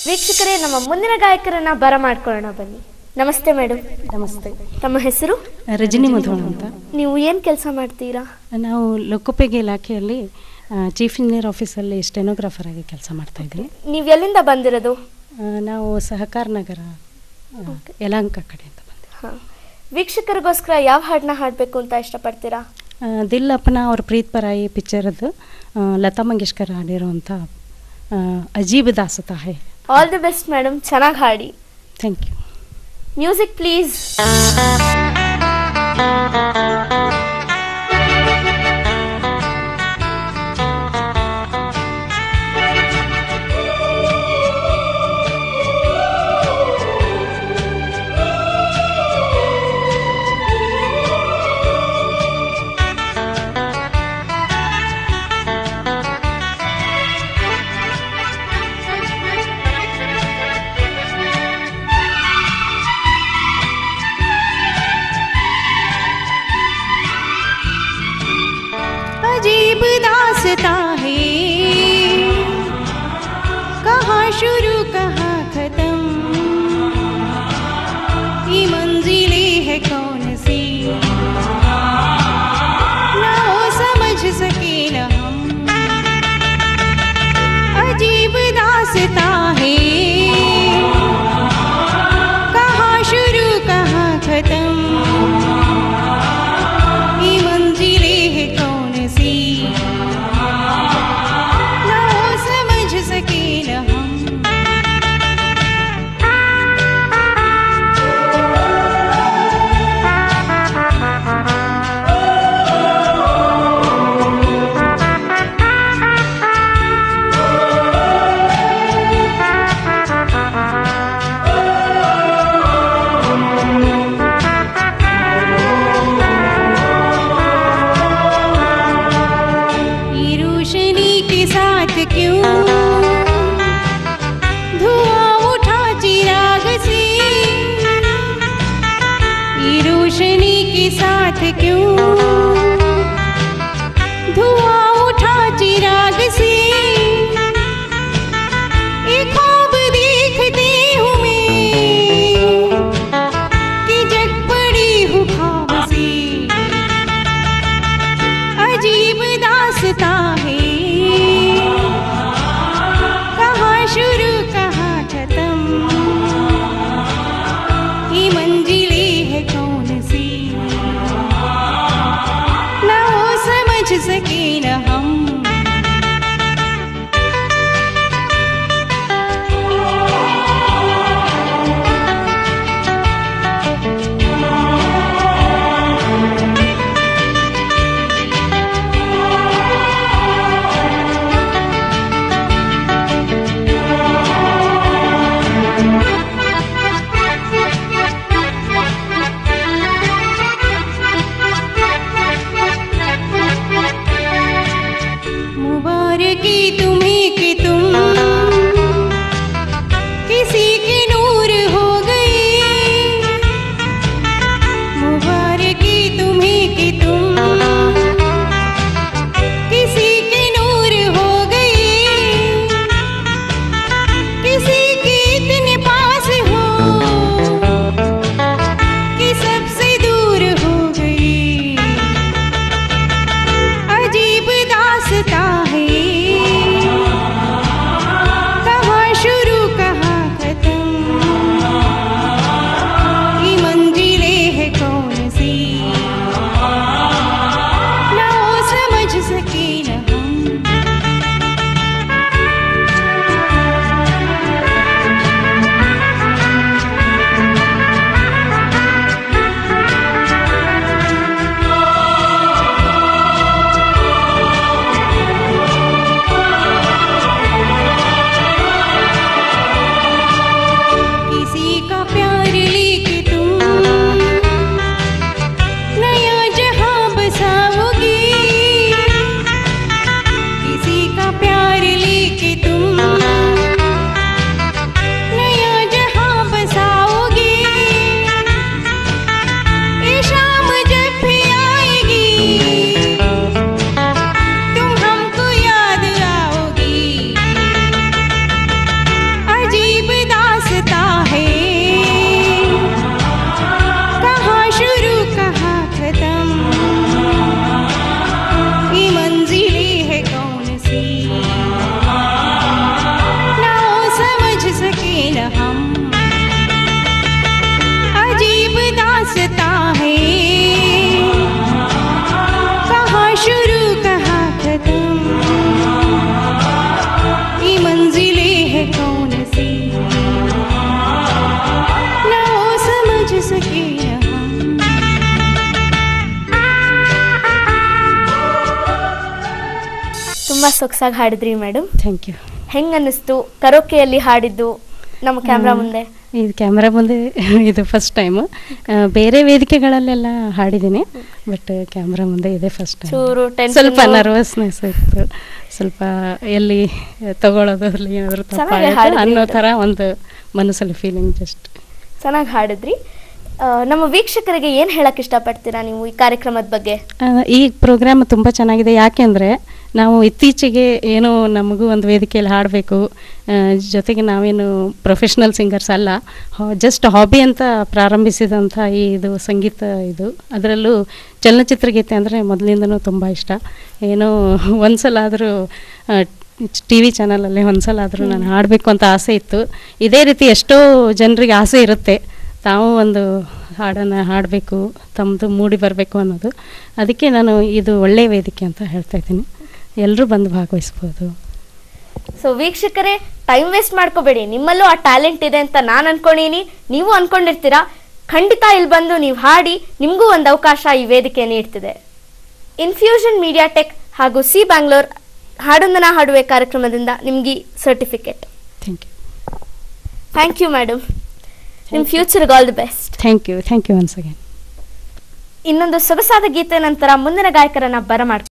ವೀಕ್ಷಕರೇ ನಮ್ಮ ಮುಂದಿನ ಗಾಯಕರನ್ನ ಬರ ಮಾಡ್ಕೊಳ್ಳೋಣ ಬನ್ನಿ ನಮಸ್ತೆ ಮೇಡಮ್ ನಮಸ್ತೆ ತಮ್ಮ ಹೆಸರು ರಜನಿ ಮಧುವನ್ ಅಂತ ನೀವು ಏನು ಕೆಲಸ ಮಾಡ್ತೀರಾ ನಾವು ಲೋಕೋಪಯೋಗಿ ಇಲಾಖೆಯಲ್ಲಿ ಚೀಫ್ ಇಂಜಿನಿಯರ್ ಆಫೀಸಲ್ಲಿ ಸ್ಟೆನೋಗ್ರಾಫರ್ ಆಗಿ ಕೆಲಸ ಮಾಡ್ತಾ ಇದ್ದೀನಿ ನೀವು ಎಲ್ಲಿಂದ ಬಂದಿರೋದು ಆ, ನಾವು ಸಹಕಾರ ನಗರ ಆ, ಯಲಹಂಕ ಕಡೆಯಿಂದ ಬಂದೆ ಹಾಂ ವೀಕ್ಷಕರಿಗೋಸ್ಕರ ಯಾವ ಹಾಡನ್ನ ಹಾಡಬೇಕು ಅಂತ ಇಷ್ಟಪಡ್ತೀರಾ ಆ, ದಿಲ್ ಅಪ್ಪನ ಅವ್ರ ಪ್ರೀತ್ ಪರಾಯಿ ಪಿಕ್ಚರದ್ದು ಆ, ಲತಾ ಮಂಗೇಶ್ಕರ್ ಹಾಡಿರುವಂಥ ಆ, ಅಜೀಬ್ ದಾಸತ ಹೈ ಆಲ್ ದಿ ಬೆಸ್ಟ್ ಮೇಡಮ್ ಚೆನ್ನಾಗಿ ಹಾಡಿ ಥ್ಯಾಂಕ್ ಯು ಮ್ಯೂಸಿಕ್ ಪ್ಲೀಸ್ अजीब दासता है कहाँ शुरू कहाँ खत्म ये मंजिलें है कौन सी ना वो समझ सके न हम अजीब दासता है कहाँ शुरू कहाँ खत्म ये मंजिलें है कौन सी ना वो समझ सके न हम ये रोशनी के साथ क्यों धुआं उठा चिराग से ये रोशनी के साथ क्यों धुआं उठा चिराग से ये ख्वाब देखती हूँ मैं कि जग पड़ी हूँ ख्वाब से अजीब दासता है कहाँ शुरू कहाँ खत्म ये मंजिलें है कौन सी ತುಂಬಾ ಸೊಗಸಾಗಿ ಹಾಡಿದ್ರಿ ಮೇಡಮ್ ಥ್ಯಾಂಕ್ ಯು ಹೆಂಗ್ ಅನ್ನಿಸ್ತು ಕರೋಕೆಯಲ್ಲಿ ಹಾಡಿದ್ದು ನಮ್ಮ ಕ್ಯಾಮ್ರಾ ಮುಂದೆ ಇದು ಕ್ಯಾಮ್ರಾ ಮುಂದೆ ಇದು ಫಸ್ಟ್ ಟೈಮು ಬೇರೆ ವೇದಿಕೆಗಳಲ್ಲೆಲ್ಲ ಹಾಡಿದ್ದೀನಿ ಬಟ್ ಕ್ಯಾಮ್ರಾ ಮುಂದೆ ಇದೆ ಫಸ್ಟ್ ಚೂರು ಟೈಮ್ tension ಸ್ವಲ್ಪ ಉ. ನರ್ವಸ್ನೆಸ್ ಇತ್ತು ಸ್ವಲ್ಪ ಎಲ್ಲಿ ತಗೊಳ್ಳೋದ್ರಲ್ಲಿ ಏನಾದರೂ ಚೆನ್ನಾಗಿ ತಪ್ಪಾಯಿತು ಹಾಡಿದ್ರಿ ಅನ್ನೋ ಇದು. ಥರ ಒಂದು ಮನಸ್ಸಲ್ಲಿ ಫೀಲಿಂಗ್ ಜಸ್ಟ್ ಚೆನ್ನಾಗಿ ಹಾಡಿದ್ರಿ ಆ, ನಮ್ಮ ವೀಕ್ಷಕರಿಗೆ ಏನ್ ಹೇಳಕ್ ಇಷ್ಟಪಡ್ತೀರಾ ನೀವು ಈ ಕಾರ್ಯಕ್ರಮದ ಬಗ್ಗೆ ಆ, ಈ ಪ್ರೋಗ್ರಾಮ್ ತುಂಬ ಚೆನ್ನಾಗಿದೆ ಯಾಕೆಂದರೆ ನಾವು ಇತ್ತೀಚೆಗೆ ಏನೋ ನಮಗೂ ಒಂದು ವೇದಿಕೆಯಲ್ಲಿ ಹಾಡಬೇಕು ಜೊತೆಗೆ ನಾವೇನು ಪ್ರೊಫೆಷ್ನಲ್ ಸಿಂಗರ್ಸ್ ಅಲ್ಲ ಜಸ್ಟ್ ಹಾಬಿ ಅಂತ ಪ್ರಾರಂಭಿಸಿದಂಥ ಈ ಇದು ಸಂಗೀತ ಇದು ಅದರಲ್ಲೂ ಚಲನಚಿತ್ರ ಗೀತೆ ಅಂದರೆ ಮೊದಲಿಂದನೂ ತುಂಬ ಇಷ್ಟ ಏನೋ ಒಂದ್ಸಲ ಆದರೂ ಟಿ ವಿ ಚಾನಲಲ್ಲಿ ಒಂದ್ಸಲ ಆದರೂ ನಾನು ಹಾಡಬೇಕು ಅಂತ ಆಸೆ ಇತ್ತು ಇದೇ ರೀತಿ ಎಷ್ಟೋ ಜನರಿಗೆ ಆಸೆ ಇರುತ್ತೆ ತಾವು ಒಂದು ಹಾಡನ್ನು ಹಾಡಬೇಕು ತಮ್ಮದು ಮೂಡಿ ಬರಬೇಕು ಅನ್ನೋದು ಅದಕ್ಕೆ ನಾನು ಇದು ಒಳ್ಳೆಯ ವೇದಿಕೆ ಅಂತ ಹೇಳ್ತಾ ಇದ್ದೀನಿ ಎಲ್ಲರೂ ಬಂದು ಭಾಗವಹಿಸ್ಬೋದು ಸೊ ವೀಕ್ಷಕರೇ ಟೈಮ್ ವೇಸ್ಟ್ ಮಾಡ್ಕೋಬೇಡಿ ನಿಮ್ಮಲ್ಲೂ ಆ ಟ್ಯಾಲೆಂಟ್ ಇದೆ ಅಂತ ನಾನು ಅನ್ಕೊಂಡಿನಿ ನೀವು ಅನ್ಕೊಂಡಿರ್ತೀರಾ ಖಂಡಿತ ಇಲ್ಲಿ ಬಂದು ನೀವು ಹಾಡಿ ನಿಮಗೂ ಒಂದು ಅವಕಾಶ ಈ ವೇದಿಕೆ ನೀಡ್ತಿದೆ ಇನ್ಫ್ಯೂಷನ್ ಮೀಡಿಯಾ ಟೆಕ್ ಹಾಗೂ ಸಿ ಬ್ಯಾಂಗ್ಳೂರ್ ಹಾಡೊಂದನ ಹಾಡುವೆ ಕಾರ್ಯಕ್ರಮದಿಂದ ನಿಮ್ಗೆ certificate thank you thank you madam ನಿಮ್ಮ ಫ್ಯೂಚರ್ಗೆ all the best thank you thank you once again ಇನ್ನೊಂದು ಸೊಗಸಾದ ಗೀತೆ ನಂತರ ಮುಂದಿನ ಗಾಯಕರನ್ನ ಬರಮಾಡ್ತಾರೆ